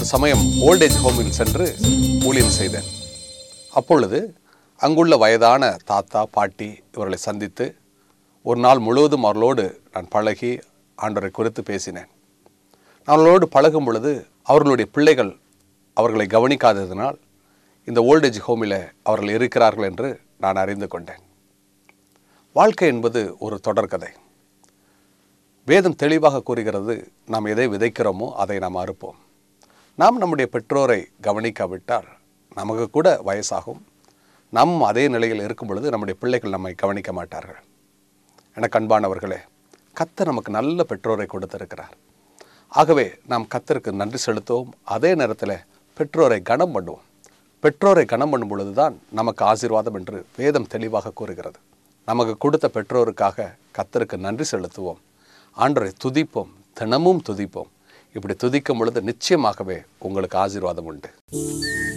சமயம் ஓல்டேஜ் ஹோமில் சென்று ஊழியம் செய்தேன் அப்பொழுது அங்குள்ள வயதான தாத்தா பாட்டி இவர்களை சந்தித்து ஒரு நாள் முழுவதும் அவர்களோடு நான் பழகி ஆண்டவரை குறித்து பேசினேன் நான் அவர்களோடு பழகும் பொழுது அவர்களுடைய பிள்ளைகள் அவர்களை கவனிக்காததினால் இந்த ஓல்டேஜ் ஹோமில் அவர்கள் இருக்கிறார்கள் என்று நான் அறிந்து கொண்டேன் வாழ்க்கை என்பது ஒரு தொடர்கதை வேதம் தெளிவாக கூறுகிறது நாம் எதை விதைக்கிறோமோ அதை நாம் அறுப்போம் நாம் நம்முடைய பெற்றோரை கவனிக்காவிட்டால் நமக்கு கூட வயசாகும் நம் அதே நிலையில் இருக்கும் பொழுது நம்முடைய பிள்ளைகள் நம்மை கவனிக்க மாட்டார்கள் எனக்கு அன்பானவர்களே கத்தர் நமக்கு நல்ல பெற்றோரை கொடுத்திருக்கிறார் ஆகவே நாம் கத்தருக்கு நன்றி செலுத்துவோம் அதே நேரத்தில் பெற்றோரை கனம் பண்ணுவோம் பெற்றோரை கனம் பண்ணும் பொழுது தான் நமக்கு ஆசீர்வாதம் என்று வேதம் தெளிவாக கூறுகிறது நமக்கு கொடுத்த பெற்றோருக்காக கத்தருக்கு நன்றி செலுத்துவோம் ஆண்டரை துதிப்போம் தினமும் துதிப்போம் இப்படி துதிக்கும் பொழுது நிச்சயமாகவே உங்களுக்கு ஆசீர்வாதம் உண்டு